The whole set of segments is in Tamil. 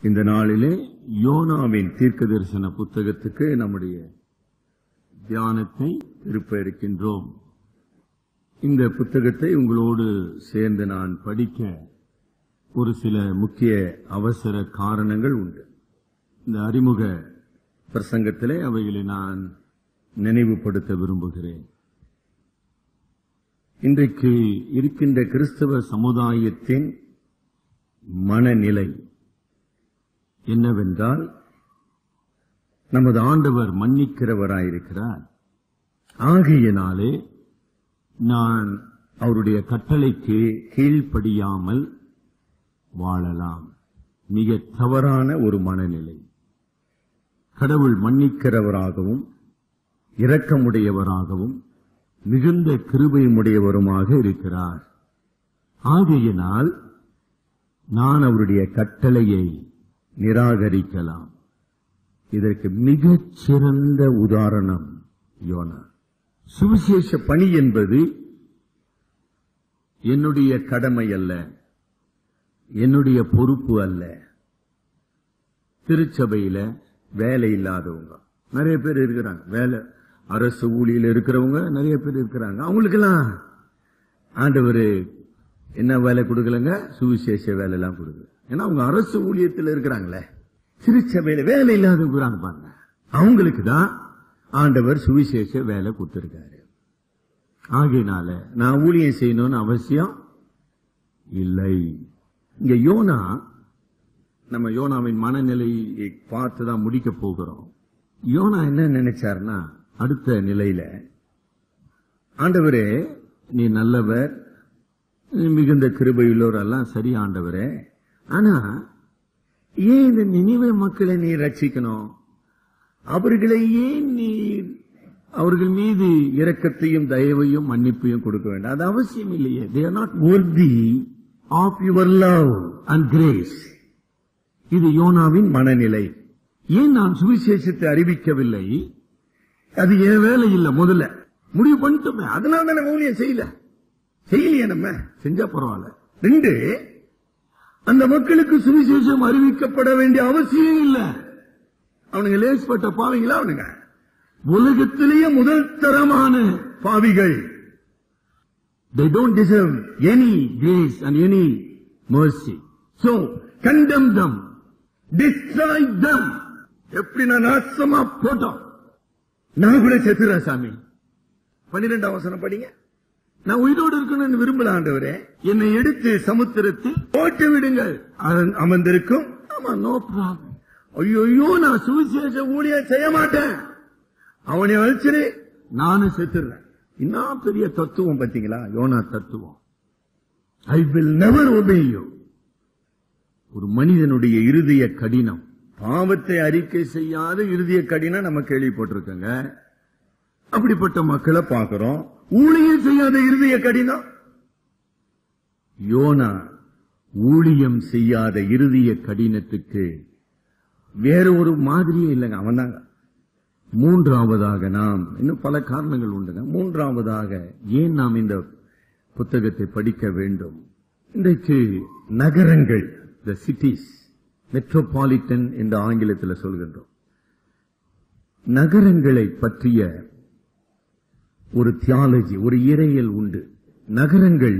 இந்த நாளிலே யோனாவின் தீர்க்க தரிசன புத்தகத்துக்கு நம்முடைய தியானத்தை திருப்ப இருக்கின்றோம் இந்த புத்தகத்தை உங்களோடு சேர்ந்து நான் படிக்க ஒரு சில முக்கிய அவசர காரணங்கள் உண்டு இந்த அறிமுக பிரசங்கத்திலே அவைகளை நான் நினைவுபடுத்த விரும்புகிறேன் இன்றைக்கு இருக்கின்ற கிறிஸ்தவ சமுதாயத்தின் மனநிலை என்னவென்றால் நமது ஆண்டவர் மன்னிக்கிறவராயிருக்கிறார் ஆகையினாலே நான் அவருடைய கட்டளைக்கு கீழ்ப்படியாமல் வாழலாம் மிக தவறான ஒரு மனநிலை கடவுள் மன்னிக்கிறவராகவும் இரக்கமுடையவராகவும் மிகுந்த கிருபையுடையவருமாக இருக்கிறார் ஆகையினால் நான் அவருடைய கட்டளையை நிராகரிக்கலாம் இதற்கு மிகச் சிறந்த உதாரணம் யோனா சுவிசேஷ பணி என்பது என்னுடைய கடமை அல்ல என்னுடைய பொறுப்பு அல்ல திருச்சபையில வேலை இல்லாதவங்க நிறைய பேர் இருக்கிறாங்க வேலை அரசு ஊழியில் இருக்கிறவங்க நிறைய பேர் இருக்கிறாங்க அவங்களுக்கெல்லாம் ஆண்டவர் என்ன வேலை கொடுக்கலங்க சுவிசேஷ வேலை எல்லாம் கொடுக்கல ஏன்னா அவங்க அரசு ஊழியத்தில் இருக்கிறாங்களே திருச்சபையில வேலை இல்லாதவங்க பாருங்க அவங்களுக்கு தான் ஆண்டவர் சுவிசேஷ வேலை கொடுத்திருக்காரு ஆகையினால நான் ஊழியம் செய்யணும்னு அவசியம் இல்லை இங்க யோனா நம்ம யோனாவின் மனநிலையை பார்த்து தான் முடிக்க போகிறோம் யோனா என்ன நினைச்சாருன்னா அடுத்த நிலையில ஆண்டவரே நீ நல்லவர் நீ மிகுந்த கிருபையுள்ளவர் எல்லாம் சரி ஆண்டவரே ஆனா ஏன் இந்த நினைவு மக்களை நீ ரட்சிக்கணும் அவர்களை ஏன் நீ அவர்கள் மீது இரக்கத்தையும் தயவையும் மன்னிப்பையும் கொடுக்க வேண்டாம் அது அவசியம் இல்லையே they are not worthy of your love and grace இது யோனாவின் மனநிலை ஏன் நான் சுவிசேஷத்தை அறிவிக்கவில்லை அது என் வேலை இல்ல முதல்ல முடிவு பண்ணிட்டோமே அதனால தானே ஊழியம் செய்யல செய்யலையே நம்ம செஞ்சா பரவாயில்ல ரெண்டு அந்த மக்களுக்கு சுவிசேஷம் அறிவிக்கப்பட வேண்டிய அவசியம் இல்ல அவனுங்க லேஸ்பட்ட பாவிங்களா அவனுங்க உலகத்திலேயே முதல் தரமான பாவிகள் they don't deserve any grace and any mercy so condemn them destroy them எப்படி நான் நாசமா போட்டோம் நான் கூட செத்துறேன் சாமி பன்னிரெண்டாம் வசனம் படிங்க நான் உயிரோடு இருக்கணும்னு விரும்பல ஆண்டவரே என்னை எடுத்து சமுத்திரத்தில் போட்டு விடுங்கள் அவன் அமர்ந்திருக்கும் ஆமா நோ ப்ராப்ளம் ஐயோ நான் சுவிசேஷ ஊழியம் செய்ய மாட்டேன் அவனை அழிச்சிரு நானும் செத்துறேன் இன்னும் பெரிய தத்துவம் பாத்தீங்களா யோனா தத்துவம் I will never obey you ஒரு மனிதனுடைய இருதய கடினம் பாவத்தை அறிக்கை செய்யாத இருதய கடினம் நம்ம கேள்விப்பட்டிருக்கோங்க அப்படிப்பட்ட மக்களை பார்க்கிறோம் ஊழியம் செய்யாத இருதய கடினம் யோனா ஊழியம் செய்யாத இருதய கடினத்துக்கு வேற ஒரு மாதிரியே இல்லைங்க அவன் தாங்க மூன்றாவதாக நாம் இன்னும் பல காரணங்கள் உண்டுங்க மூன்றாவதாக ஏன் நாம் இந்த புத்தகத்தை படிக்க வேண்டும் இன்றைக்கு நகரங்கள் த சிட்டிஸ் மெட்ரோபாலிட்டன் என்ற ஆங்கிலத்தில் சொல்கின்றோம் நகரங்களை பற்றிய ஒரு தியாலஜி ஒரு இறையல் உண்டு நகரங்கள்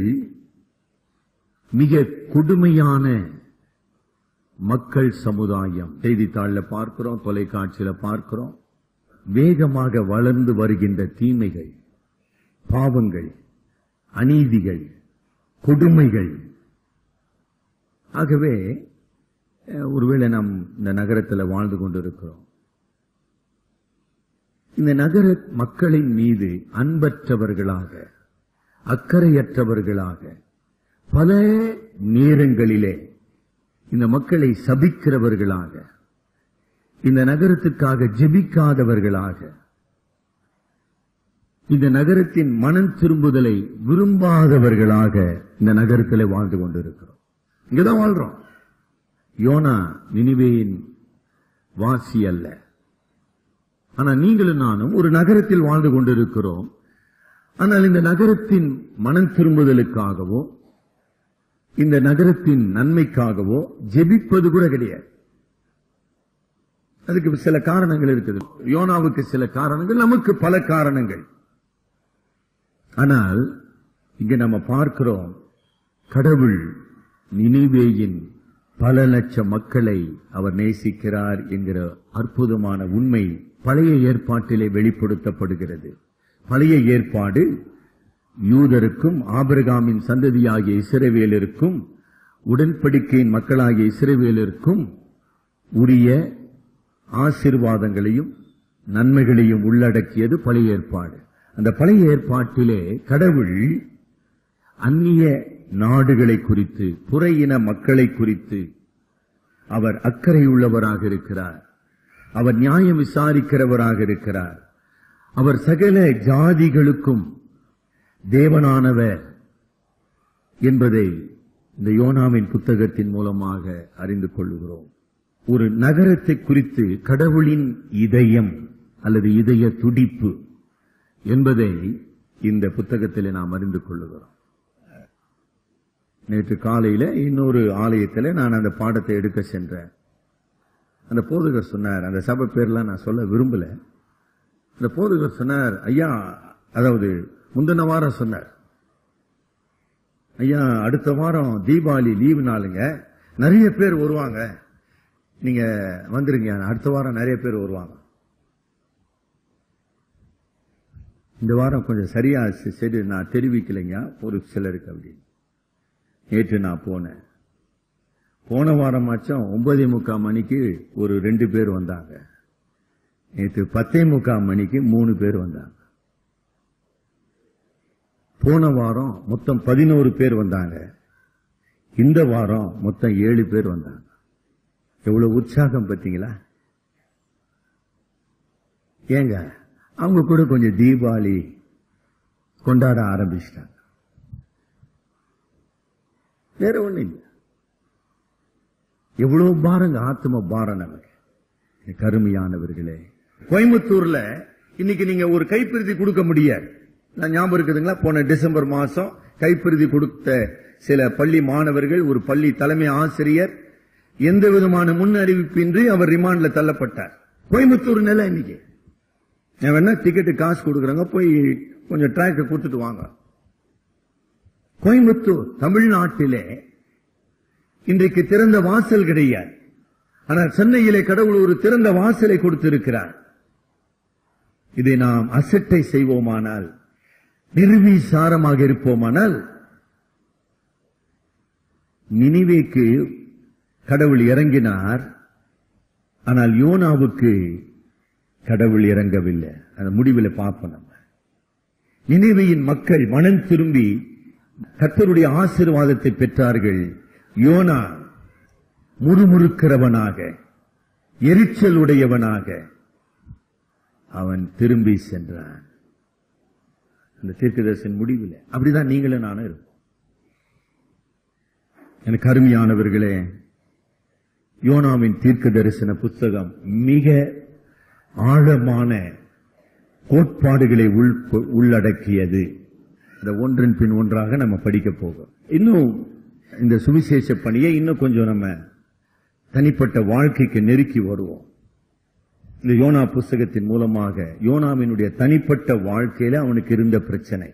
மிக கொடுமையான மக்கள் சமுதாயம் செய்தித்தாள்ல பார்க்கிறோம் தொலைக்காட்சியில பார்க்கிறோம் வேகமாக வளர்ந்து வருகின்ற தீமைகள் பாவங்கள் அநீதிகள் கொடுமைகள் ஆகவே அஹ், ஒருவேளை நாம் இந்த நகரத்தில் வாழ்ந்து கொண்டிருக்கிறோம் இந்த நகர மக்களின் மீது அன்பற்றவர்களாக அக்கறையற்றவர்களாக பல நேரங்களிலே இந்த மக்களை சபிக்கிறவர்களாக இந்த நகரத்துக்காக ஜெபிக்காதவர்களாக இந்த நகரத்தின் மனம் திரும்புதலை விரும்பாதவர்களாக இந்த நகரத்தில் வாழ்ந்து கொண்டிருக்கிறோம் இங்கதான் வாழ்றோம் யோனா நினிவேயின் வாசி அல்ல ஆனா நீங்களும் நானும் ஒரு நகரத்தில் வாழ்ந்து கொண்டிருக்கிறோம் ஆனால் இந்த நகரத்தின் மனம் திரும்புதலுக்காகவோ இந்த நகரத்தின் நன்மைக்காகவோ ஜெபிப்பது கூட கிடையாது அதுக்கு சில காரணங்கள் இருக்குது யோனாவுக்கு சில காரணங்கள் நமக்கு பல காரணங்கள் ஆனால் இங்க நம்ம பார்க்கிறோம் கடவுள் நினைவேயின் பல லட்சம் மக்களை அவர் நேசிக்கிறார் என்கிற அற்புதமான உண்மை பழைய ஏற்பாட்டிலே வெளிப்படுத்தப்படுகிறது பழைய ஏற்பாடு யூதருக்கும் ஆபிரகாமின் சந்ததியாகிய இஸ்ரவேலருக்கும் உடன்படிக்கையின் மக்களாகிய இஸ்ரவேலருக்கும் உரிய ஆசீர்வாதங்களையும் நன்மைகளையும் உள்ளடக்கியது பழைய ஏற்பாடு அந்த பழைய ஏற்பாட்டிலே கடவுள் அந்நிய நாடுகளை குறித்து புற இன மக்களை குறித்து அவர் அக்கறை உள்ளவராக இருக்கிறார் அவர் நியாயம் விசாரிக்கிறவராக இருக்கிறார் அவர் சகல ஜாதிகளுக்கும் தேவனானவர் என்பதை இந்த யோனாவின் புத்தகத்தின் மூலமாக அறிந்து கொள்கிறோம் ஒரு நகரத்தை குறித்து கடவுளின் இதயம் அல்லது இதய துடிப்பு என்பதை இந்த புத்தகத்திலே நாம் அறிந்து கொள்ளுகிறோம் நேற்று காலையில இன்னொரு ஆலயத்தில் நான் அந்த பாடத்தை எடுக்க சென்றேன் அந்த போதகர் சொன்னார் அந்த சபை பேர்லாம் நான் சொல்ல விரும்பல அந்த போதகர் சொன்னார் ஐயா அதாவது முந்தின வாரம் சொன்னார் ஐயா அடுத்த வாரம் தீபாவளி லீவு நாளுங்க நிறைய பேர் வருவாங்க நீங்க வந்துருங்க அடுத்த வாரம் நிறைய பேர் வருவாங்க இந்த வாரம் கொஞ்சம் சரியா செ- சரி நான் தெரிவிக்கலைங்க ஒரு சிலருக்கு அப்படின்னு நேற்று நான் போனேன் போன வாரமாச்சும் ஒன்பதே முக்கால் மணிக்கு ஒரு ரெண்டு பேர் வந்தாங்க நேற்று பத்தே முக்கால் மணிக்கு மூணு பேர் வந்தாங்க போன வாரம் மொத்தம் பதினோரு பேர் வந்தாங்க இந்த வாரம் மொத்தம் ஏழு பேர் வந்தாங்க எவ்வளவு உற்சாகம் பார்த்தீங்களா ஏங்க அவங்க கூட கொஞ்சம் தீபாவளி கொண்டாட ஆரம்பிச்சிட்டாங்க வேற ஒண்ணு இல்லை எவ்வளவு பாருங்க ஆத்ம பாரம் நமக்கு எனக்கு அருமையானவர்களே கோயம்புத்தூர்ல இன்னைக்கு நீங்க ஒரு கைப்பிரதி கொடுக்க முடியாது நான் ஞாபகம் இருக்குதுங்களா போன டிசம்பர் மாசம் கைப்பிரதி கொடுத்த சில பள்ளி மாணவர்கள் ஒரு பள்ளி தலைமை ஆசிரியர் எந்த விதமான முன் அறிவிப்பின்றி அவர் ரிமாண்ட்ல தள்ளப்பட்டார் கோயம்புத்தூர் நிலை இன்னைக்கு நான் வேணா டிக்கெட்டு காசு கொடுக்குறாங்க போய் கொஞ்சம் ட்ராக்கை கொடுத்துட்டு வாங்க கோயம்புத்தூர் தமிழ்நாட்டிலே இன்றைக்கு திறந்த வாசல் கிடையாது ஆனால் சென்னையிலே கடவுள் ஒரு திறந்த வாசலை கொடுத்திருக்கிறார் இதை நாம் அசட்டை செய்வோமானால் நிர்வீசாரமாக இருப்போமானால் நினிவேக்கு கடவுள் இறங்கினார் ஆனால் யோனாவுக்கு கடவுள் இறங்கவில்லை அந்த முடிவில் பார்ப்போம் நம்ம நினைவையின் மக்கள் மனம் திரும்பி கர்த்தருடைய ஆசீர்வாதத்தை பெற்றார்கள் யோனா முறுமுறுக்கிறவனாக எரிச்சல் உடையவனாக அவன் திரும்பி சென்றான் அந்த தீர்க்கதரிசன் முடிவில் அப்படிதான் நீங்களும் நானும் இருப்போம் எனக்கு அருமையானவர்களே யோனாவின் தீர்க்க தரிசன புத்தகம் மிக ஆழமான கோட்பாடுகளை உள் உள்ளடக்கியது இந்த ஒன்றின் பின் ஒன்றாக நம்ம படிக்க போகிறோம் இன்னும் இந்த சுவிசேஷ பணியை இன்னும் கொஞ்சம் நம்ம தனிப்பட்ட வாழ்க்கைக்கு நெருக்கி வருவோம் இந்த யோனா புஸ்தகத்தின் மூலமாக யோனாவினுடைய தனிப்பட்ட வாழ்க்கையில அவனுக்கு இருந்த பிரச்சனை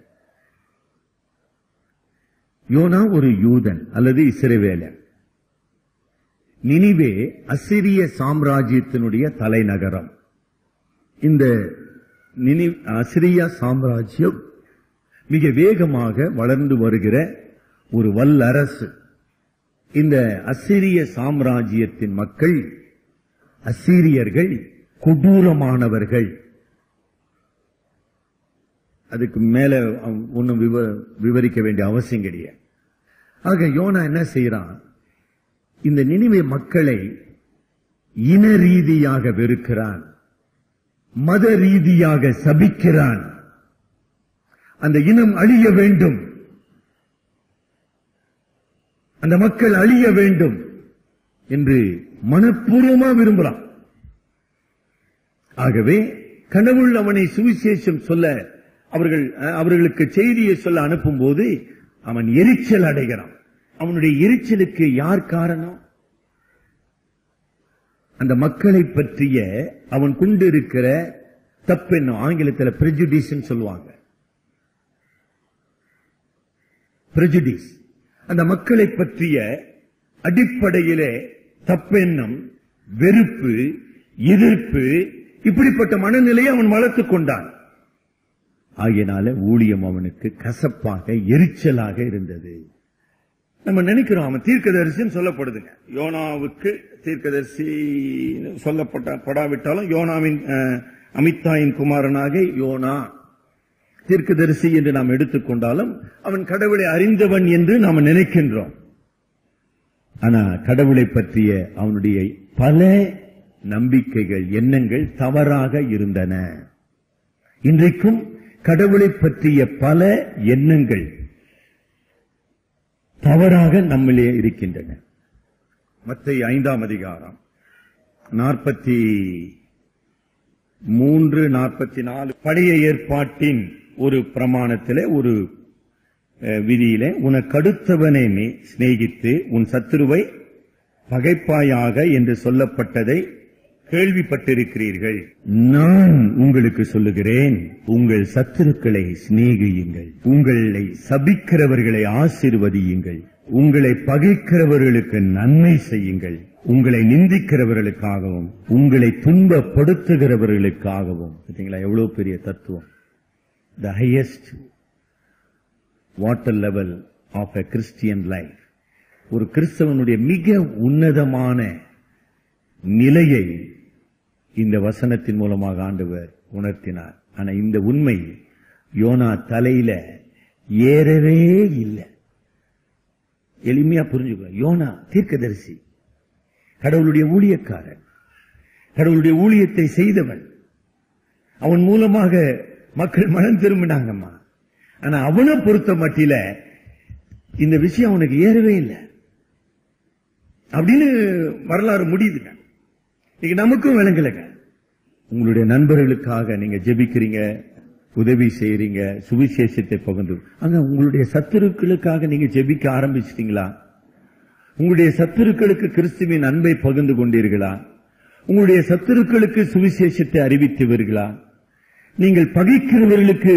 யோனா ஒரு யூதன் அல்லது இஸ்ரவேலன் நினிவே அசிரிய சாம்ராஜ்யத்தினுடைய தலைநகரம் இந்த நினி அசிரியா சாம்ராஜ்யம் மிக வேகமாக வளர்ந்து வருகிற ஒரு வல்லரசு இந்த அசிரிய சாம்ராஜ்யத்தின் மக்கள் அசீரியர்கள் கொடூரமானவர்கள் அதுக்கு மேல ஒன்னும் விவரிக்க வேண்டிய அவசியம் கிடையாது ஆக யோனா என்ன செய்யறான் இந்த நினைவை மக்களை இன ரீதியாக வெறுக்கிறான் மத ரீதியாக சபிக்கிறான் அந்த இனம் அழிய வேண்டும் அந்த மக்கள் அழிய வேண்டும் என்று மனப்பூர்வமா விரும்புறான் ஆகவே கடவுள் அவனை சுவிசேஷம் சொல்ல அவர்கள் அவர்களுக்கு செய்தியை சொல்ல அனுப்பும் போது அவன் எரிச்சல் அடைகிறான் அவனுடைய எரிச்சலுக்கு யார் காரணம் அந்த மக்களை பற்றிய அவன் கொண்டிருக்கிற தப்பெண்ணம் ஆங்கிலத்தில் prejudice சொல்லுவாங்க prejudice அந்த மக்களை பற்றிய அடிப்படையிலே தப்பெண்ணம் வெறுப்பு எதிர்ப்பு இப்படிப்பட்ட மனநிலையை அவன் வளர்த்துக் கொண்டான் ஆகையினால ஊழியம் அவனுக்கு கசப்பாக எரிச்சலாக இருந்தது நம்ம நினைக்கிறோம் அவன் தீர்க்கதரிசின்னு சொல்லப்படுதுங்க யோனாவுக்கு தீர்க்கதரிசி சொல்லப்பட்ட படாவிட்டாலும் யோனாவின் அஹ், அமித்தாயின் குமாரனாக யோனா தீர்க்கதரிசி என்று நாம் எடுத்துக்கொண்டாலும் அவன் கடவுளை அறிந்தவன் என்று நாம் நினைக்கின்றோம் ஆனா கடவுளை பற்றிய அவனுடைய பல நம்பிக்கைகள் எண்ணங்கள் தவறாக இருந்தன இன்றைக்கும் கடவுளை பற்றிய பல எண்ணங்கள் தவறாக நம்மிலே இருக்கின்றன மத்திய ஐந்தாம் அதிகாரம் நாற்பத்தி மூன்று நாற்பத்தி நாலு பழைய ஏற்பாட்டின் ஒரு பிரமாணத்திலே ஒரு அஹ், விதியிலே உனக்கு அடுத்தவனை நீ சிநேகித்து உன் சத்துருவை பகைப்பாயாக என்று சொல்லப்பட்டதை கேள்விப்பட்டிருக்கிறீர்கள் நான் உங்களுக்கு சொல்லுகிறேன் உங்கள் சத்துருக்களை சிநேகியுங்கள் உங்களை சபிக்கிறவர்களை ஆசீர்வதியுங்கள் உங்களை பகைக்கிறவர்களுக்கு நன்மை செய்யுங்கள் உங்களை நிந்திக்கிறவர்களுக்காகவும் உங்களை துன்பப்படுத்துகிறவர்களுக்காகவும் பார்த்தீங்களா எவ்வளவு பெரிய தத்துவம் the highest water level of a Christian life ஒரு கிறிஸ்தவனுடைய மிக உன்னதமான நிலையை இந்த வசனத்தின் மூலமாக ஆண்டவர் உணர்த்தினார் ஆனா இந்த உண்மை யோனா தலையில ஏறவே இல்லை எளிமையா புரிஞ்சுக்க யோனா தீர்க்கதரிசி கடவுளுடைய ஊழியக்காரன் கடவுளுடைய ஊழியத்தை செய்தவன் அவன் மூலமாக மக்கள் மனம் திரும்பினாங்கம்மா ஆனா அவனை பொறுத்த மட்டில இந்த விஷயம் அவனுக்கு ஏறவே இல்லை அப்படின்னு வரலாறு முடியுதுங்க இன்னைக்கு நமக்கும் விளங்கலைங்க உங்களுடைய நண்பர்களுக்காக நீங்க ஜெபிக்கிறீங்க உதவி செய்யறீங்க சுவிசேஷத்தை பகிர்ந்து அங்க உங்களுடைய சத்துருக்களுக்காக நீங்க ஜெபிக்க ஆரம்பிச்சிட்டீங்களா உங்களுடைய சத்துருக்களுக்கு கிறிஸ்துவின் அன்பை பகிர்ந்து கொண்டீர்களா உங்களுடைய சத்துருக்களுக்கு சுவிசேஷத்தை அறிவித்தவர்களா நீங்கள் பகைக்கிறவர்களுக்கு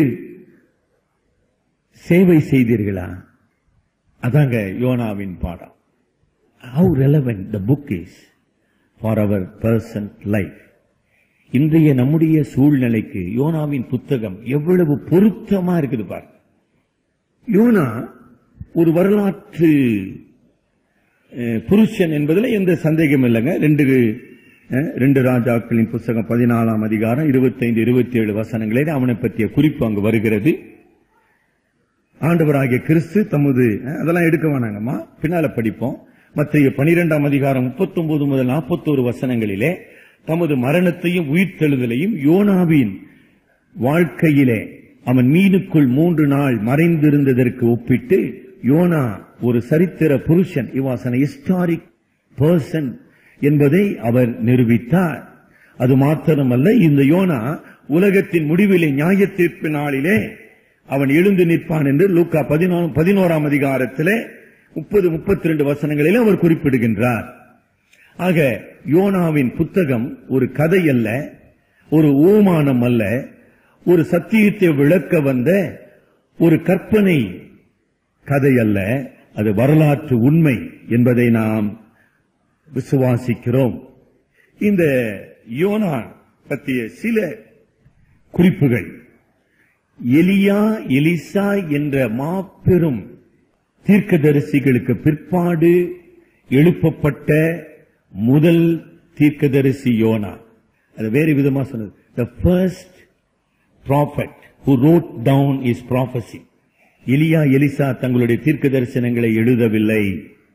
சேவை செய்தீர்களா அதாங்க யோனாவின் பாடம் how relevant the book is for our person life இன்றைய நம்முடைய சூழ்நிலைக்கு யோனாவின் புத்தகம் எவ்வளவு பொருத்தமா இருக்குது பாரு யோனா ஒரு வரலாற்று அஹ், புருஷன் என்பதில் எந்த சந்தேகம் இல்லைங்க ரெண்டு அஹ், ரெண்டு ராஜாக்களின் புத்தகம் பதினாலாம் அதிகாரம் இருபத்தைந்து இருபத்தி ஏழு வசனங்களில் அவனை பற்றிய குறிப்பு அங்கு வருகிறது ஆண்டவராகிய கிறிஸ்து தமது அஹ், அதெல்லாம் எடுக்க வேணாங்கம்மா பின்னால படிப்போம் மத்திய பனிரெண்டாம் அதிகாரம் 39 முதல் 41 வசனங்களிலே தமது மரணத்தையும் உயிர்த்தெழுதலையும் யோனாவின் வாழ்க்கையிலே அவன் மீனுக்குள் மூன்று நாள் மறைந்திருந்ததற்கு ஒப்பிட்டு யோனா ஒரு சரித்திர புருஷன் இவாசன ஹிஸ்டாரிக் பர்சன் என்பதை அவர் நிரூபித்தார் அது மாத்திரமல்ல இந்த யோனா உலகத்தின் முடிவிலே நியாய தீர்ப்பு நாளிலே அவன் எழுந்து நிற்பான் என்று லூக்கா பதினோரு பதினோராம் அதிகாரத்திலே முப்பது முப்பத்தி ரெண்டு வசனங்களிலே அவர் குறிப்பிடுகின்றார் ஆக யோனாவின் புத்தகம் ஒரு கதை அல்ல ஒரு ஓமானம் அல்ல ஒரு சத்தியத்தை விளக்க வந்த ஒரு கற்பனை கதை அல்ல அது வரலாற்று உண்மை என்பதை நாம் விசுவாசிக்கிறோம் இந்த யோனா பற்றிய சில குறிப்புகள் எலியா எலிசா என்ற மாபெரும் தீர்க்கதரிசிகளுக்கு பிற்பாடு எழுப்பப்பட்ட முதல் தீர்க்கதரிசி யோனா அது வேறு விதமா சொன்னது the first prophet who wrote down his prophecy எலியா எலிசா தங்களுடைய தீர்க்க தரிசனங்களை எழுதவில்லை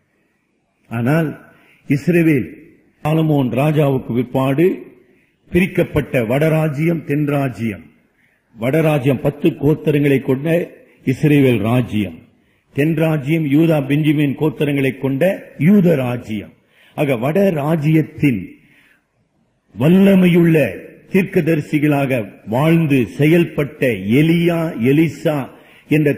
ஆனால் இஸ்ரேவேல் சாலமோன் ராஜாவுக்கு பிற்பாடு பிரிக்கப்பட்ட வடராஜ்யம் தென்ராஜ்யம் வடராஜ்யம் பத்து கோத்தரங்களை கொண்ட இஸ்ரேவேல் ராஜ்யம் தென்ராஜ்யம் யூதா பெஞ்சமின் கோத்தரங்களை கொண்ட யூத ராஜ்யம் ஆக வட ராஜ்யத்தின் வல்லமையுள்ள தீர்க்கதரிசிகளாக வாழ்ந்து செயல்பட்ட எலியா எலிசா என்ற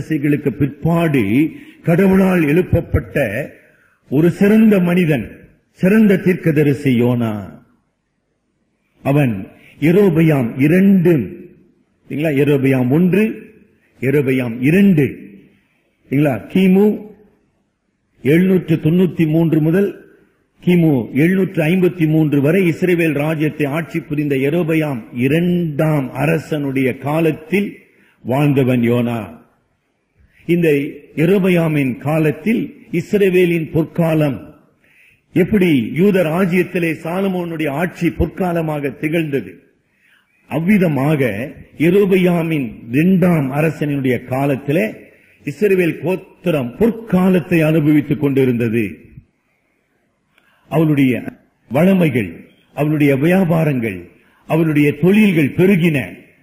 தீர்க்கதரிசிகளுக்கு பிற்பாடு கடவுளால் எழுப்பப்பட்ட ஒரு சிறந்த மனிதன் சிறந்த தீர்க்கதரிசி யோனா அவன் எரோபயாம் இரண்டு சரிங்களா எரோபயாம் ஒன்று எரோபயாம் இரண்டு சரிங்களா கிமு எழுநூற்று தொண்ணூத்தி மூன்று முதல் கிமு எழுநூற்று ஐம்பத்தி மூன்று வரை இஸ்ரேவேல் ராஜ்யத்தை ஆட்சி புரிந்த எரோபயாம் இரண்டாம் அரசனுடைய காலத்தில் வாழ்ந்தவன் யோனா இந்த எரோபயாமின் காலத்தில் இஸ்ரவேலின் பொற்காலம் எப்படி யூத ராஜ்யத்திலே சாலமோனுடைய ஆட்சி பொற்காலமாக திகழ்ந்தது அவ்விதமாக எரோபயாமின் இரண்டாம் அரசனுடைய காலத்திலே இஸ்ரவேல் கோத்திரம் பொற்காலத்தை அனுபவித்துக் கொண்டிருந்தது அவளுடைய வளமைகள் அவளுடைய வியாபாரங்கள் அவளுடைய தொழில்கள் பெருகின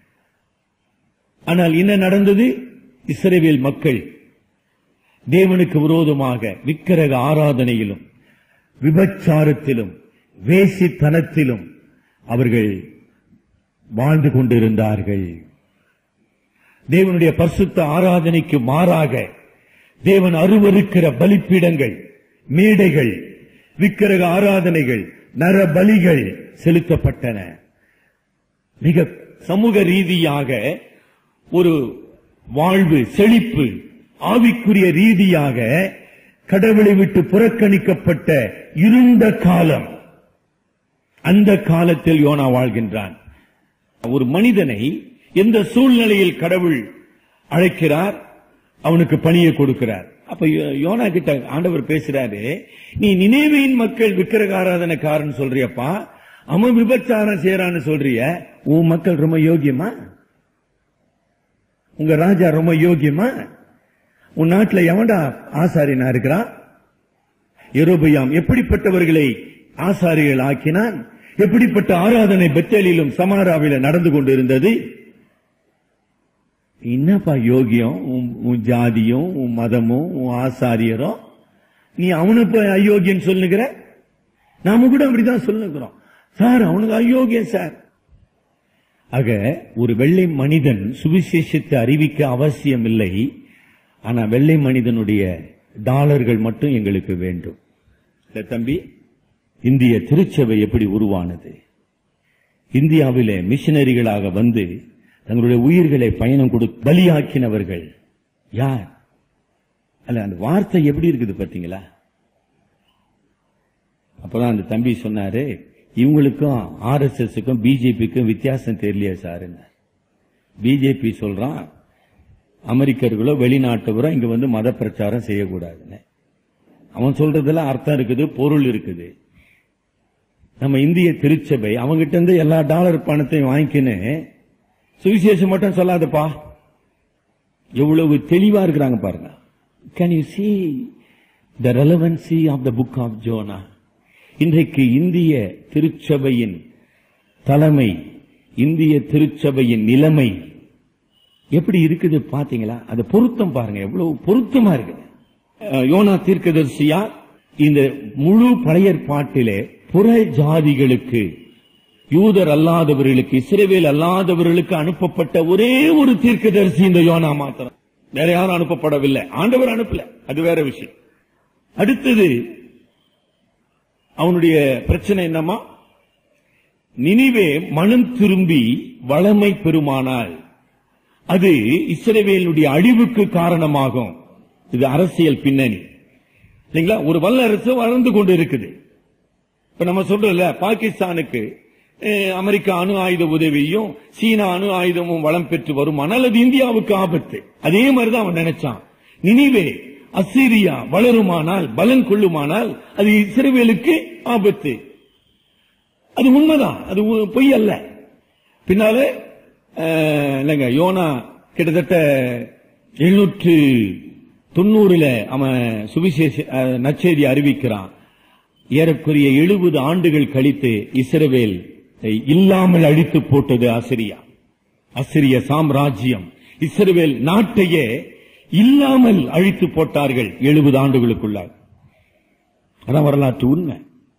ஆனால் என்ன நடந்தது இஸ்ரவேல் மக்கள் தேவனுக்கு விரோதமாக விக்கிரக ஆராதனையிலும் விபச்சாரத்திலும் வேசித்தனத்திலும் அவர்கள் வாழ்ந்து கொண்டிருந்தார்கள் தேவனுடைய பரிசுத்த ஆராதனைக்கு மாறாக தேவன் அருவருக்கிற பலிப்பீடங்கள் மேடைகள் விக்கிரக ஆராதனைகள் நர பலிகள் செலுத்தப்பட்டன மிக சமூக ரீதியாக ஒரு வாழ்வு செழிப்பு ஆவிக்குரிய ரீதியாக கடவுளை விட்டு புறக்கணிக்கப்பட்ட இருண்ட காலம் அந்த காலத்தில் யோனா வாழ்கின்றான் ஒரு மனிதனை எந்த சூழ்நிலையில் கடவுள் அழைக்கிறார் அவனுக்கு பணியை கொடுக்கிறார் அப்ப யோ- யோனா கிட்ட ஆண்டவர் பேசுறாரு நீ நினைவின் மக்கள் விக்கிரக ஆராதனைக்காரன் சொல்றியப்பா அவன் விபச்சாரம் செய்யறான்னு சொல்றிய உன் மக்கள் ரொம்ப யோகியமா உங்க ராஜா ரொம்ப யோகியமா உன் நாட்டுல எவன்டா ஆசாரியனா இருக்கிறான் எரோபயாம் எப்படிப்பட்டவர்களை ஆசாரிகள் ஆக்கினான் எப்படிப்பட்ட ஆராதனை பெத்தேலிலும் சமாராவில நடந்து கொண்டிருந்தது என்னப்பா யோகியம் உன் உன் ஜாதியும் உன் மதமும் உன் ஆசாரியரும் நீ அவனை போய் அயோக்கியன்னு சொல்லுகிற நாம கூட அப்படிதான் சொல்லுகிறோம் சார் அவனுக்கு அயோக்கியம் சார் ஆக ஒரு வெள்ளை மனிதன் சுவிசேஷத்தை அறிவிக்க அவசியம் இல்லை ஆனா வெள்ளை மனிதனுடைய டாலர்கள் மட்டும் எங்களுக்கு வேண்டும் இல்ல தம்பி இந்திய திருச்சபை எப்படி உருவானது இந்தியாவிலே மிஷனரிகளாக வந்து தங்களுடைய உயிர்களை பயணம் கொடு பலியாக்கினவர்கள் யார் அல்ல அந்த வார்த்தை எப்படி இருக்குது பாத்தீங்களா அப்பதான் அந்த தம்பி சொன்னாரு இவங்களுக்கும் ஆர்எஸ்எஸ்க்கும் பிஜேபிக்கும் வித்தியாசம் தெரியலையா சாருன்னு பிஜேபி சொல்றான் அமெரிக்கர்களோ வெளிநாட்டவரோ இங்க வந்து மத பிரச்சாரம் செய்யக்கூடாதுன்னு அவன் சொல்றதுல அர்த்தம் இருக்குது பொருள் இருக்குது நம்ம இந்திய திருச்சபை அவங்கிட்ட இருந்து எல்லா டாலர் பணத்தையும் வாங்கிக்கின்னு சுவிசேஷம் மட்டும் சொல்லாதப்பா எவ்வளவு தெளிவா இருக்கிறாங்க பாருங்க can you see the relevancy of the book of Jonah இன்றைக்கு இந்திய திருச்சபையின் தலைமை இந்திய திருச்சபையின் நிலைமை எப்படி இருக்குது பாத்தீங்களா அது பொருத்தம் பாருங்க எவ்வளவு பொருத்தமா இருக்கு அஹ், யோனா தீர்க்கதரிசியா இந்த முழு பழைய பாட்டிலே புற ஜாதிகளுக்கு யூதர் அல்லாதவர்களுக்கு இஸ்ரவேல் அல்லாதவர்களுக்கு அனுப்பப்பட்ட ஒரே ஒரு தீர்க்கதரிசி இந்த யோனா மாத்திரம் வேற யாரும் அனுப்பப்படவில்லை ஆண்டவர் அனுப்பல அது வேற விஷயம் அடுத்தது அவனுடைய பிரச்சனை என்னமா நினிவே மனம் திரும்பி வளமை பெறுமானால் அது இஸ்ரவேலுடைய அழிவுக்கு காரணமாகும் இது அரசியல் பின்னணி இல்லைங்களா ஒரு வல்லரசு வளர்ந்து கொண்டு இருக்குது இப்ப நம்ம சொல்றோம்ல பாகிஸ்தானுக்கு அஹ், அமெரிக்கா அணு ஆயுத உதவியும் சீனா அணு ஆயுதமும் வளம் பெற்று வருமானால் அது இந்தியாவுக்கு ஆபத்து அதே மாதிரிதான் அவன் நினைச்சான் நினிவே அசீரியா வளருமானால் பலன் கொள்ளுமானால் அது இஸ்ரவேலுக்கு ஆபத்து அது உண்மைதான் அது உ- பொய் அல்ல பின்னால அஹ், இல்லைங்க யோனா கிட்டத்தட்ட எழுநூற்று தொண்ணூறுல அவன் சுவிசேஷ அஹ், நற்செய்தி அறிவிக்கிறான் ஏறக்குறைய எழுபது ஆண்டுகள் கழித்து இஸ்ரவேல் இல்லாமல் அழித்து போட்டது அசிரியா அசிரிய சாம்ராஜ்யம் இஸ்ரவேல் நாட்டையே இல்லாமல் அழித்து போட்டார்கள் எழுபது ஆண்டுகளுக்குள்ளாக அதான் வரலாற்று உண்மை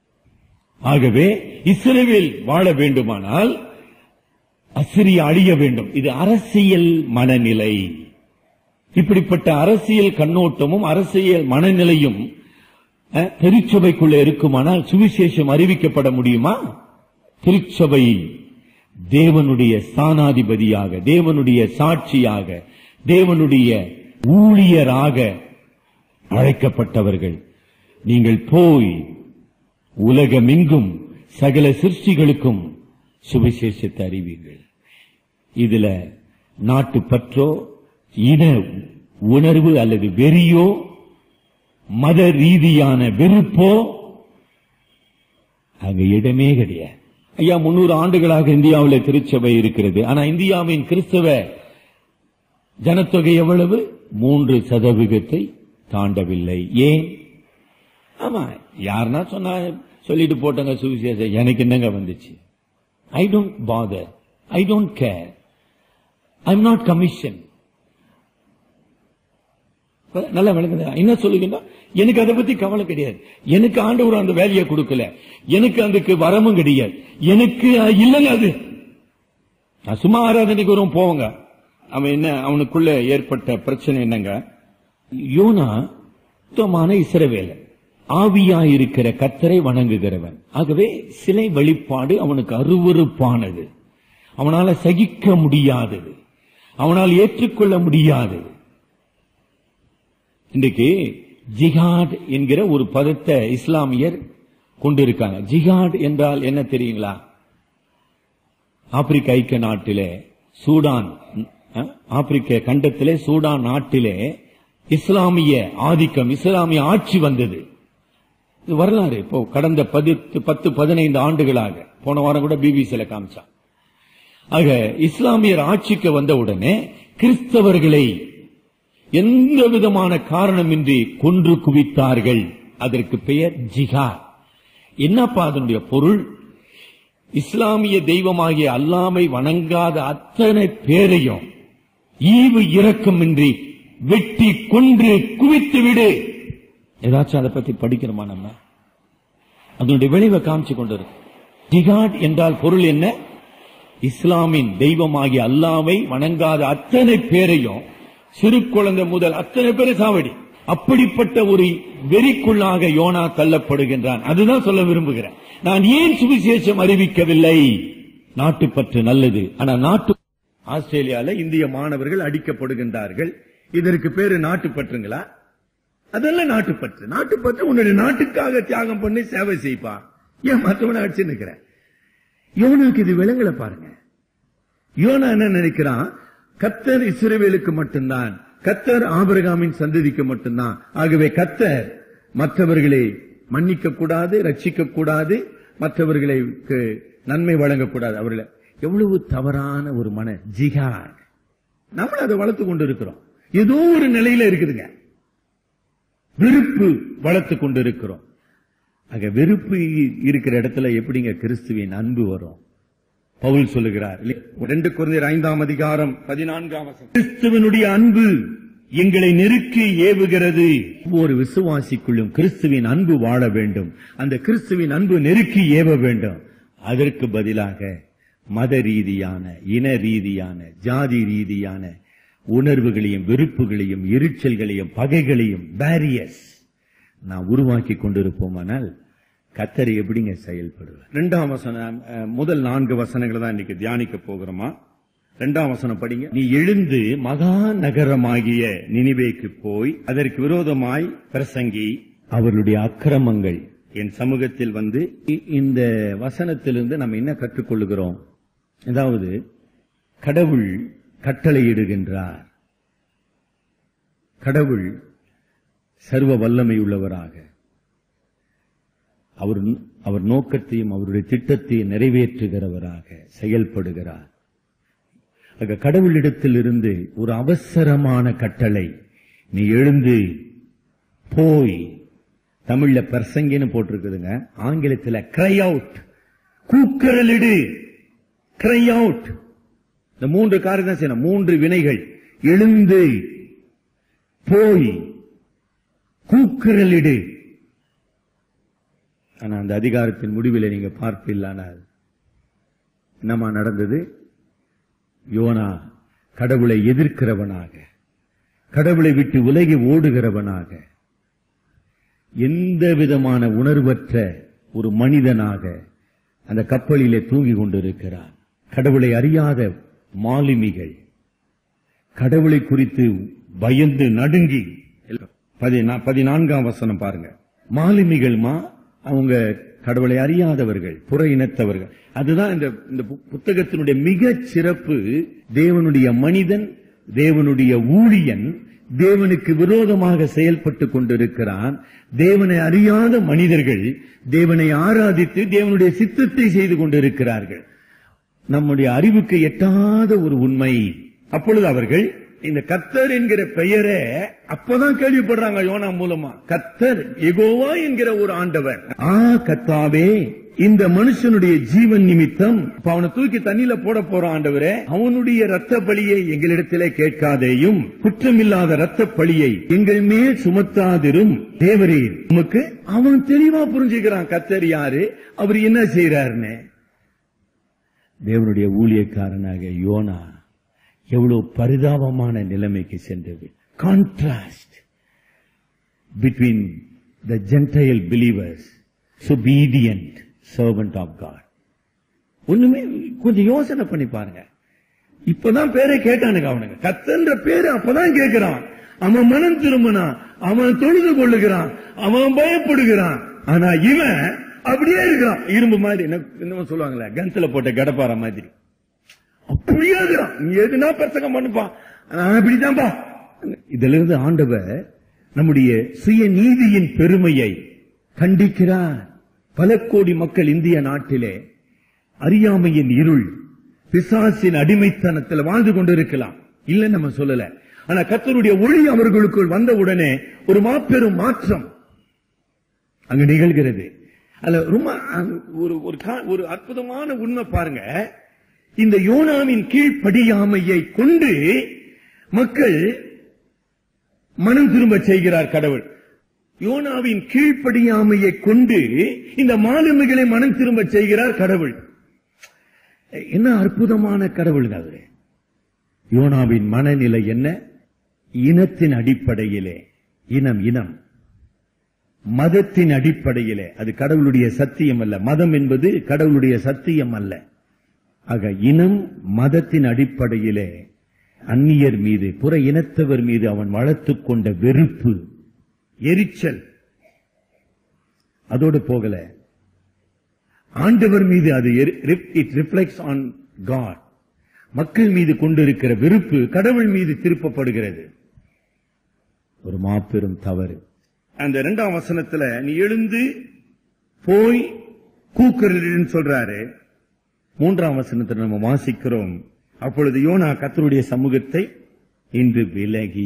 ஆகவே இஸ்ரவேல் வாழ வேண்டுமானால் அசிரியா அழிய வேண்டும் இது அரசியல் மனநிலை இப்படிப்பட்ட அரசியல் கண்ணோட்டமும் அரசியல் மனநிலையும் அஹ், திருச்சபைக்குள்ள இருக்குமானால் சுவிசேஷம் அறிவிக்கப்பட முடியுமா திருச்சபை தேவனுடைய ஸ்தானாதிபதியாக தேவனுடைய சாட்சியாக தேவனுடைய ஊழியராக அழைக்கப்பட்டவர்கள் நீங்கள் போய் உலகமெங்கும் சகல சிருஷ்டிகளுக்கும் சுவிசேஷத்தை அறிவீர்கள் இதுல நாட்டு பற்றோ இன உணர்வு அல்லது வெறியோ மத ரீதியான வெறுப்போ அங்க இடமே கிடையாது ஐயா முன்னூறு ஆண்டுகளாக இந்தியாவில் திருச்சபை இருக்கிறது ஆனா இந்தியாவின் கிறிஸ்தவ ஜனத்தொகை எவ்வளவு மூன்று சதவிகிதத்தை தாண்டவில்லை ஏன் ஆமா யாருன்னா சொன்னா சொல்லிட்டு போட்டங்க சுவிசேஷம் எனக்கு என்னங்க வந்துச்சு I don't bother I don't care I am not commission நல்லா விளங்குதா என்ன சொல்லுங்கன்னா எனக்கு அதை பத்தி கவலை கிடையாது எனக்கு ஆண்டவர் அந்த வேலையை கொடுக்கல எனக்கு அதுக்கு வரமும் கிடையாது எனக்கு அஹ், இல்லைங்க அது நான் சும்மா ஆராதனைக்கு வரும் போவங்க அவன் என்ன அவனுக்குள்ள ஏற்பட்ட பிரச்சனை என்னங்க யோனா சுத்தமான இஸ்ரவேலன் ஆவியாயிருக்கிற கத்தரை வணங்குகிறவன் ஆகவே சிலை வழிபாடு அவனுக்கு அருவருப்பானது அவனால சகிக்க முடியாதது அவனால் ஏற்றுக்கொள்ள முடியாதது இன்றைக்கு ஜிஹாட் என்கிற ஒரு பதத்தை இஸ்லாமியர் கொண்டிருக்காங்க ஜிஹாட் என்றால் என்ன தெரியுங்களா ஆப்பிரிக்க ஐக்கிய நாட்டிலே சூடான் அஹ், ஆப்பிரிக்க கண்டத்திலே சூடான் நாட்டிலே இஸ்லாமிய ஆதிக்கம் இஸ்லாமிய ஆட்சி வந்தது இது வரலாறு இப்போ கடந்த பதித்து பத்து பதினைந்து ஆண்டுகளாக போன வாரம் கூட பிபிசியில காமிச்சான் ஆக இஸ்லாமியர் ஆட்சிக்கு வந்த உடனே கிறிஸ்தவர்களை எந்த விதமான காரணமின்றி கொன்று குவித்தார்கள் அதற்கு பெயர் ஜிஹாத் என்னப்பா அதனுடைய பொருள் இஸ்லாமிய தெய்வமாகிய அல்லாமை வணங்காத அத்தனை பேரையும் ஈவு இரக்கமின்றி வெட்டி கொன்று குவித்து விடு ஏதாச்சும் அதை பத்தி படிக்கிறோமா நம்ம அதனுடைய விளைவை காமிச்சு கொண்டிருக்கும் ஜிஹாட் என்றால் பொருள் என்ன இஸ்லாமின் தெய்வமாகிய அல்லாவை வணங்காத அத்தனை பேரையும் சிறு குழந்தை முதல் அத்தனை பேரை சாவடி அப்படிப்பட்ட ஒரு வெறிக்குள்ளாக யோனா தள்ளப்படுகின்றான் அதுதான் சொல்ல விரும்புகிறேன் நான் ஏன் சுவிசேஷம் அறிவிக்கவில்லை நாட்டுப்பற்று நல்லது ஆனா நாட்டு ஆஸ்திரேலியால இந்திய மாணவர்கள் அடிக்கப்படுகின்றார்கள் இதற்கு பேரு நாட்டுப்பற்றுங்களா அதெல்லாம் நாட்டுப்பற்று நாட்டுப்பற்று உன்னுடைய நாட்டுக்காக தியாகம் பண்ணி சேவை செய்ப்பா ஏன் மற்றவனை அடிச்சு நிக்கிறேன் யோனாக்கு இது விலங்கல பாருங்க யோனா என்ன நினைக்கிறான் கத்தர் இஸ்ரவேலுக்கு மட்டும்தான் கத்தர் ஆபிரகாமின் சந்ததிக்கு மட்டும்தான் ஆகவே கத்தர் மற்றவர்களை மன்னிக்க கூடாது ரட்சிக்க கூடாது மற்றவர்களுக்கு நன்மை வழங்கக்கூடாது அவர்களை எவ்வளவு தவறான ஒரு மன ஜிஹாட் நம்ம அதை வளர்த்து கொண்டு இருக்கிறோம் ஏதோ ஒரு நிலையில இருக்குதுங்க வெறுப்பு வளர்த்து கொண்டு இருக்கிறோம் ஆக வெறுப்பு இருக்கிற இடத்துல எப்படிங்க கிறிஸ்துவின் அன்பு வரும் பவுல் சொல்லுகிறார் இல்லையா? ரெண்டு குழந்தையர் ஐந்தாம் அதிகாரம் பதினான்காம் வசனம். கிறிஸ்துவனுடைய அன்பு எங்களை நெருக்கி ஏவுகிறது ஒவ்வொரு விசுவாசிக்குள்ளும் கிறிஸ்துவின் அன்பு வாழ வேண்டும் அந்த கிறிஸ்துவின் அன்பு நெருக்கி ஏவ வேண்டும் அதற்கு பதிலாக மத ரீதியான இன ரீதியான ஜாதி ரீதியான உணர்வுகளையும் வெறுப்புகளையும் எரிச்சல்களையும் பகைகளையும் பேரியர்ஸ் நான் உருவாக்கி கொண்டிருப்போமானால் கத்தர் எப்படிங்க செயல்படுவார் இரண்டாம் வசனம் அஹ், முதல் நான்கு வசனங்களை தான் இன்னைக்கு தியானிக்க போகிறோமா இரண்டாம் வசனம் படிங்க நீ எழுந்து மகா நகரமாகிய நினிவேக்கு போய் அதற்கு விரோதமாய் பிரசங்கி அவர்களுடைய அக்கிரமங்கள் என் சமூகத்தில் வந்து இ- இந்த வசனத்திலிருந்து நம்ம என்ன கற்றுக்கொள்ளுகிறோம் அதாவது கடவுள் கட்டளையிடுகின்றார் கடவுள் சர்வ வல்லமை உள்ளவராக அவர் அவர் நோக்கத்தையும் அவருடைய திட்டத்தையும் நிறைவேற்றுகிறவராக செயல்படுகிறார் ஆக கடவுளிடத்தில் இருந்து ஒரு அவசரமான கட்டளை நீ எழுந்து போய் தமிழ்ல பிரசங்கின்னு போட்டிருக்குதுங்க ஆங்கிலத்தில் கிரை அவுட் கூக்குரலிடு கிரை அவுட் இந்த மூன்று காரியம் தான் செய்யணும் மூன்று வினைகள் எழுந்து போய் கூக்குரலிடு ஆனா அந்த அதிகாரத்தின் முடிவில் நீங்க பார்ப்பீர்களானால் என்னமா நடந்தது யோனா கடவுளை எதிர்க்கிறவனாக கடவுளை விட்டு உலகி ஓடுகிறவனாக எந்த விதமான உணர்வற்ற ஒரு மனிதனாக அந்த கப்பலிலே தூங்கிக் கொண்டிருக்கிறார் கடவுளை அறியாத மாலுமிகள் கடவுளை குறித்து பயந்து நடுங்கி பதினா- பதினான்காம் வசனம் பாருங்க மாலுமிகள் மா அவங்க கடவுளை அறியாதவர்கள் புற இனத்தவர்கள் அதுதான் இந்த இந்த பு- புத்தகத்தினுடைய மிகச் சிறப்பு தேவனுடைய மனிதன் தேவனுடைய ஊழியன் தேவனுக்கு விரோதமாக செயல்பட்டு கொண்டிருக்கிறான் தேவனை அறியாத மனிதர்கள் தேவனை ஆராதித்து தேவனுடைய சித்தத்தை செய்து கொண்டிருக்கிறார்கள் நம்முடைய அறிவுக்கு எட்டாத ஒரு உண்மை அப்பொழுது அவர்கள் இந்த கத்தர் என்கிற பெயரை அப்பதான் கேள்விப்படுறாங்க யோனா மூலமா கத்தர் எகோவா என்கிற ஒரு ஆண்டவர் ஆ கத்தாவே இந்த மனுஷனுடைய ஜீவன் நிமித்தம் இப்ப அவனை தூக்கி தண்ணியில போட போற ஆண்டவரே அவனுடைய ரத்த பலியை எங்களிடத்திலே கேட்காதேயும் குற்றமில்லாத ரத்த பலியை எங்கள் மேல் சுமத்தாதிரும் தேவரே உமக்கு அவன் தெளிவா புரிஞ்சுக்கிறான் கத்தர் யாரு அவர் என்ன செய்யறாருன்னு தேவனுடைய ஊழியக்காரனாக யோனா எவ்வளவு பரிதாபமான நிலைமைக்கு சென்றது contrast between the gentile believers obedient servant of God ஒண்ணுமே கொஞ்சம் யோசனை பண்ணி பாருங்க இப்பதான் பேரை கேட்டானுங்க அவனுங்க கத்தன்ற பேரு அப்பதான் கேட்கிறான் அவன் மனம் திரும்பினான் அவன் தொழுது கொள்ளுகிறான் அவன் பயப்படுகிறான் ஆனா இவன் அப்படியே இருக்கிறான் இரும்பு மாதிரி என்ன என்னமோ சொல்லுவாங்களே கன்ஸ்ல போட்ட கடப்பார மாதிரி அப்படியே இருக்கிறான் நீ எதுனா பிரசங்கம் பண்ணுப்பா நான் இப்படிதான்பா இதுல இருந்து ஆண்டவர் நம்முடைய சுய நீதியின் பெருமையை கண்டிக்கிறார் பல கோடி மக்கள் இந்திய நாட்டிலே அறியாமையின் இருள் பிசாசின் அடிமைத்தனத்தில் வாழ்ந்து கொண்டிருக்கலாம் இல்ல நம்ம சொல்லல ஆனா கர்த்தருடைய ஒளி அவர்களுக்குள் வந்த உடனே ஒரு மாபெரும் மாற்றம் அங்க நிகழ்கிறது அல்ல ரொம்ப அஹ், ஒரு ஒரு கா- ஒரு அற்புதமான உண்மை பாருங்க இந்த யோனாவின் கீழ்ப்படியாமையை கொண்டு மக்கள் மனம் திரும்ப செய்கிறார் கடவுள் யோனாவின் கீழ்ப்படியாமையை கொண்டு இந்த மாலுமிகளை மனம் திரும்ப செய்கிறார் கடவுள் என்ன அற்புதமான கடவுள் அது யோனாவின் மனநிலை என்ன இனத்தின் அடிப்படையிலே இனம் இனம் மதத்தின் அடிப்படையிலே அது கடவுளுடைய சத்தியம் அல்ல மதம் என்பது கடவுளுடைய சத்தியம் அல்ல ஆக இனம் மதத்தின் அடிப்படையிலே அந்நியர் மீது புற இனத்தவர் மீது அவன் வளர்த்துக் கொண்ட வெறுப்பு எரிச்சல் அதோடு போகல ஆண்டவர் மீது அது இட் ரிஃப்ளெக்ட்ஸ் ஆன் காட் மக்கள் மீது கொண்டிருக்கிற வெறுப்பு கடவுள் மீது திருப்பப்படுகிறது ஒரு மாபெரும் தவறு அந்த இரண்டாம் வசனத்துல நீ எழுந்து போய் கூக்குறன்னு சொல்றாரு மூன்றாம் வசனத்தில் நம்ம வாசிக்கிறோம் அப்பொழுது யோனா கத்தருடைய சமூகத்தை இன்று விலகி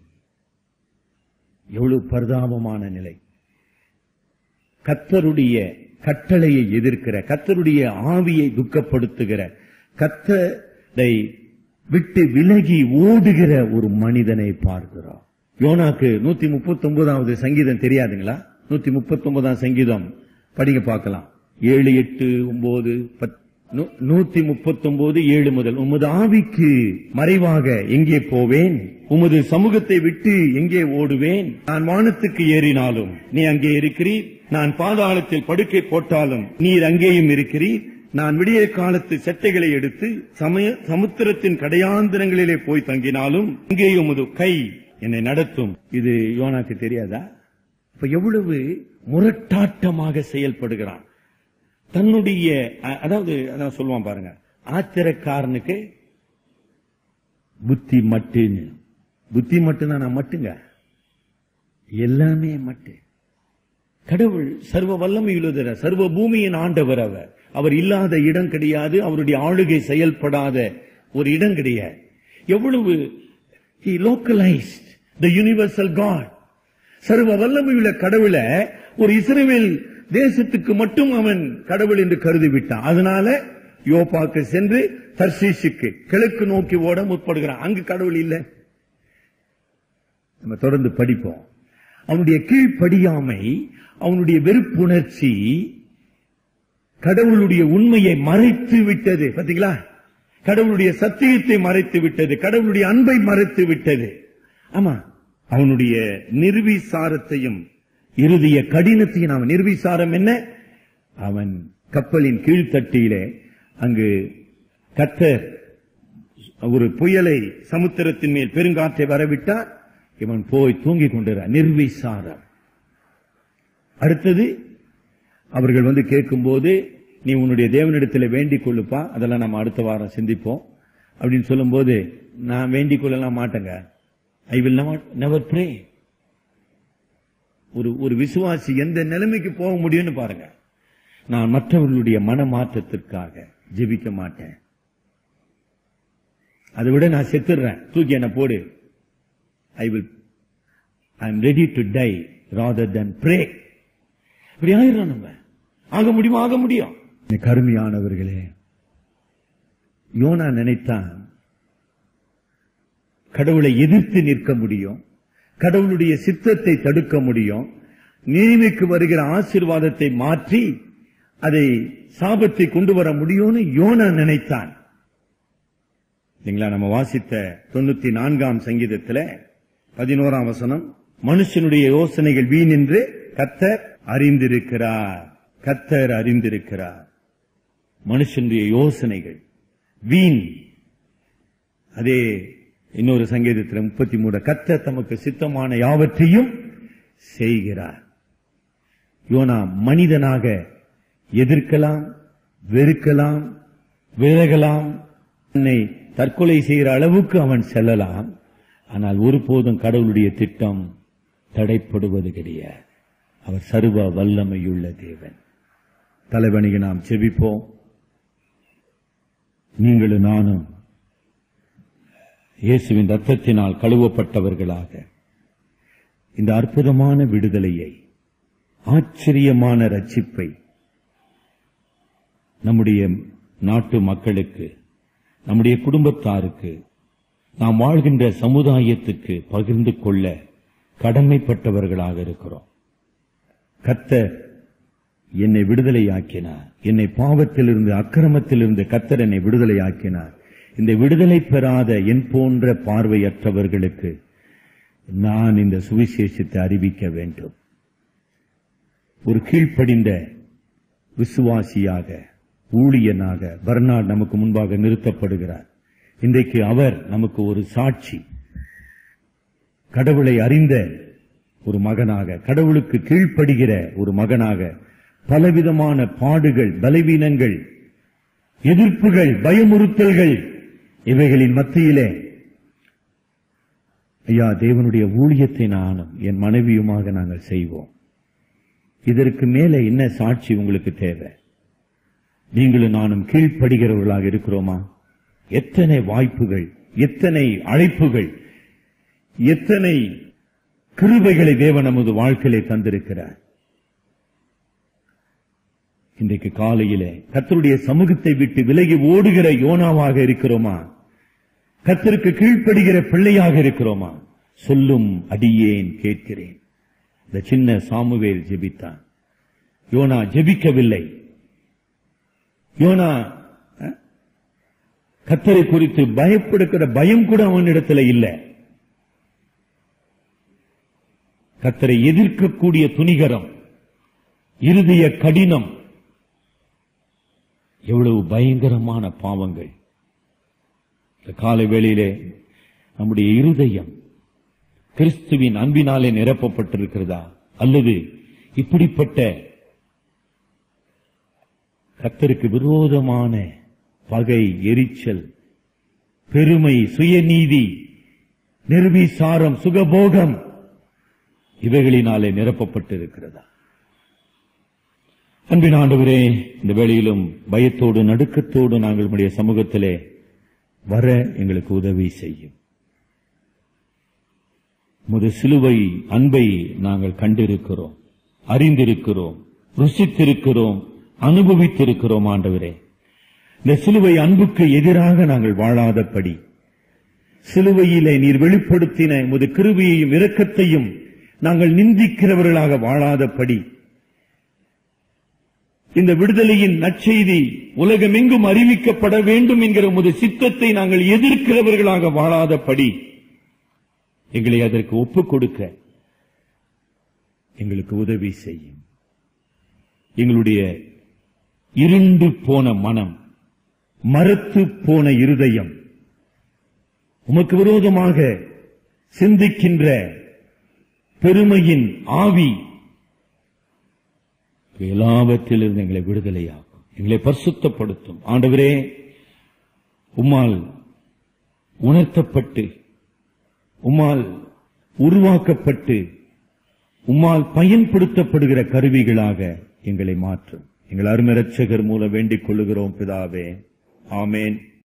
எவ்வளவு பரிதாபமான நிலை கத்தருடைய கட்டளையை எதிர்க்கிற கத்தருடைய ஆவியை துக்கப்படுத்துகிற கத்தரை விட்டு விலகி ஓடுகிற ஒரு மனிதனை பார்க்கிறோம் யோனாக்கு நூத்தி முப்பத்தி ஒன்பதாவது சங்கீதம் தெரியாதுங்களா நூத்தி முப்பத்தி ஒன்பதாம் சங்கீதம் படிங்க பார்க்கலாம் ஏழு எட்டு ஒன்பது பத்- நூ- நூத்தி முப்பத்தி ஒன்பது ஏழு முதல் உமது ஆவிக்கு மறைவாக எங்கே போவேன் உமது சமூகத்தை விட்டு எங்கே ஓடுவேன் நான் வானத்துக்கு ஏறினாலும் நீ அங்கே இருக்கிறீர் நான் பாதாளத்தில் படுக்கை போட்டாலும் நீர் அங்கேயும் இருக்கிறீர் நான் விடிய காலத்து செட்டைகளை எடுத்து சமய சமுத்திரத்தின் கடையாந்திரங்களிலே போய் தங்கினாலும் இங்கே உமது கை என்னை நடத்தும் இது யோனாக்கு தெரியாதா இப்ப எவ்வளவு முரட்டாட்டமாக செயல்படுகிறான் தன்னுடைய அ- அதாவது அதான் சொல்லுவான் பாருங்க ஆத்திரக்காரனுக்கு புத்தி மட்டுன்னு புத்தி மட்டும்தான் நான் மட்டுங்க எல்லாமே மட்டு கடவுள் சர்வ வல்லமையுள்ளதர சர்வ பூமியின் ஆண்டவர் அவர் அவர் இல்லாத இடம் கிடையாது அவருடைய ஆளுகை செயல்படாத ஒரு இடம் கிடையாது எவ்வளவு he localized the universal god சர்வ வல்லமையுள்ள கடவுளை ஒரு இஸ்ரேல் தேசத்துக்கு மட்டும் அவன் கடவுள் என்று கருதி விட்டான் அதனால யோபாக்கு சென்று தர்சீஷுக்கு கிழக்கு நோக்கி ஓட முற்படுகிறான் அங்கு கடவுள் இல்லை நம்ம தொடர்ந்து படிப்போம் அவனுடைய கீழ்ப்படியாமை அவனுடைய வெறுப்புணர்ச்சி கடவுளுடைய உண்மையை மறைத்து விட்டது பாத்தீங்களா கடவுளுடைய சத்தியத்தை மறைத்து விட்டது கடவுளுடைய அன்பை மறைத்து விட்டது ஆமா அவனுடைய நிர்விசாரத்தையும் இறுதிய கடினத்தையும் அவன் நிர்விசாரம் என்ன அவன் கப்பலின் கீழ்த்தட்டியிலே அங்கு கத்தர் ஒரு புயலை சமுத்திரத்தின் மேல் பெருங்காற்றை வரவிட்டார் இவன் போய் தூங்கிக் கொண்டிருக்கிறான் நிர்விசாரம் அடுத்தது அவர்கள் வந்து கேட்கும்போது நீ உன்னுடைய தேவனிடத்தில் வேண்டிக் கொள்ளுப்பா அதெல்லாம் நம்ம அடுத்த வாரம் சிந்திப்போம் அப்படின்னு சொல்லும்போது நான் வேண்டிக் கொள்ளலாம் மாட்டேங்க ஐ வில் நெவர் ப்ரே ஒரு ஒரு விசுவாசி எந்த நிலைமைக்கு போக முடியும்னு பாருங்க நான் மற்றவர்களுடைய மனமாற்றத்திற்காக ஜெபிக்க மாட்டேன் அதை விட நான் செத்துடுறேன் தூக்கி என்ன போடு I will I am ready to die rather than pray இப்படி ஆயிடுறோம் நம்ம ஆக முடியுமா ஆக முடியும் கருமையானவர்களே யோனா நினைத்தான் கடவுளை எதிர்த்து நிற்க முடியும் கடவுளுடைய சித்தத்தை தடுக்க முடியும் நீதிக்கு வருகிற ஆசீர்வாதத்தை மாற்றி அதை சாபத்தை கொண்டு வர முடியும்னு யோனா நினைத்தான் இல்லைங்களா நம்ம வாசித்த தொண்ணூத்தி நான்காம் சங்கீதத்துல பதினோராம் வசனம் மனுஷனுடைய யோசனைகள் வீண் என்று கத்தர் அறிந்திருக்கிறார் கத்தர் அறிந்திருக்கிறார் மனுஷனுடைய யோசனைகள் வீண் அதே இன்னொரு சங்கீதத்தில் முப்பத்தி மூணு கத்த தமக்கு சித்தமான யாவற்றையும் செய்கிறார் யோனா மனிதனாக எதிர்க்கலாம் வெறுக்கலாம் விலகலாம் தன்னை தற்கொலை செய்கிற அளவுக்கு அவன் செல்லலாம் ஆனால் ஒருபோதும் கடவுளுடைய திட்டம் தடைப்படுவது கிடையாது அவர் சர்வ வல்லமையுள்ள தேவன் தலைவணிக்கு நாம் செபிப்போம் நீங்களும் நானும் இயேசுவின் ரத்தத்தினால் கழுவப்பட்டவர்களாக இந்த அற்புதமான விடுதலையை ஆச்சரியமான ரட்சிப்பை நம்முடைய நாட்டு மக்களுக்கு நம்முடைய குடும்பத்தாருக்கு நாம் வாழ்கின்ற சமுதாயத்துக்கு பகிர்ந்து கொள்ள கடமைப்பட்டவர்களாக இருக்கிறோம் கத்தர் என்னை விடுதலையாக்கினார் என்னை பாவத்திலிருந்து அக்கிரமத்திலிருந்து கத்தர் என்னை விடுதலையாக்கினார் இந்த விடுதலை பெறாத என் போன்ற பார்வையற்றவர்களுக்கு நான் இந்த சுவிசேஷத்தை அறிவிக்க வேண்டும் ஒரு கீழ்ப்படிந்த விசுவாசியாக ஊழியனாக பர்னாட் நமக்கு முன்பாக நிறுத்தப்படுகிறார் இன்றைக்கு அவர் நமக்கு ஒரு சாட்சி கடவுளை அறிந்த ஒரு மகனாக கடவுளுக்கு கீழ்ப்படுகிற ஒரு மகனாக பலவிதமான பாடுகள் பலவீனங்கள் எதிர்ப்புகள் பயமுறுத்தல்கள் இவைகளின் மத்தியிலே ஐயா தேவனுடைய ஊழியத்தை நானும் என் மனைவியுமாக நாங்கள் செய்வோம் இதற்கு மேலே என்ன சாட்சி உங்களுக்கு தேவை நீங்களும் நானும் கீழ்ப்படுகிறவர்களாக இருக்கிறோமா எத்தனை வாய்ப்புகள் எத்தனை அழைப்புகள் எத்தனை கிருபைகளை தேவன் நமது வாழ்க்கையிலே தந்திருக்கிறார் இன்றைக்கு காலையிலே கத்தருடைய சமூகத்தை விட்டு விலகி ஓடுகிற யோனாவாக இருக்கிறோமா கத்தருக்கு கீழ்ப்படுகிற பிள்ளையாக இருக்கிறோமா சொல்லும் அடியேன் கேட்கிறேன் இந்த சின்ன சாமுவேல் ஜெபித்தான் யோனா ஜெபிக்கவில்லை யோனா அஹ், கத்தரை குறித்து பயப்படுகிற பயம் கூட அவனிடத்துல இல்லை கத்தரை எதிர்க்கக்கூடிய துணிகரம் இருதய கடினம் எவ்வளவு பயங்கரமான பாவங்கள் இந்த காலை வேளையிலே நம்முடைய இருதயம் கிறிஸ்துவின் அன்பினாலே நிரப்பப்பட்டிருக்கிறதா அல்லது இப்படிப்பட்ட கத்தருக்கு விரோதமான பகை எரிச்சல் பெருமை சுயநீதி நிர்விசாரம் சுகபோகம் இவைகளினாலே நிரப்பப்பட்டிருக்கிறதா அன்பின் ஆண்டவரே இந்த வேளையிலும் பயத்தோடு நடுக்கத்தோடு நாங்கள் உம்முடைய சமூகத்திலே வர எங்களுக்கு உதவி செய்யும் முது சிலுவை அன்பை நாங்கள் கண்டிருக்கிறோம் அறிந்திருக்கிறோம் ருசித்திருக்கிறோம் அனுபவித்திருக்கிறோம் ஆண்டவரே இந்த சிலுவை அன்புக்கு எதிராக நாங்கள் வாழாதபடி சிலுவையிலே நீர் வெளிப்படுத்தின உமது கிருபையையும் இரக்கத்தையும் நாங்கள் நிந்திக்கிறவர்களாக வாழாதபடி இந்த விடுதலையின் நற்செய்தி உலகமெங்கும் அறிவிக்கப்பட வேண்டும் என்கிற உமது சித்தத்தை நாங்கள் எதிர்க்கிறவர்களாக வாழாதபடி எங்களை அதற்கு ஒப்புக் கொடுக்க எங்களுக்கு உதவி செய்யும் எங்களுடைய இருண்டு போன மனம் மரத்து போன இருதயம் உமக்கு விரோதமாக சிந்திக்கின்ற பெருமையின் ஆவி எல்லாவற்றிலிருந்து எங்களை விடுதலையாகும் எங்களை பரிசுத்தப்படுத்தும் ஆண்டவரே உம்மால் உணர்த்தப்பட்டு உம்மால் உருவாக்கப்பட்டு உம்மால் பயன்படுத்தப்படுகிற கருவிகளாக எங்களை மாற்றும் எங்கள் அருமை ரட்சகர் மூலம் வேண்டிக் கொள்ளுகிறோம் பிதாவே ஆமேன்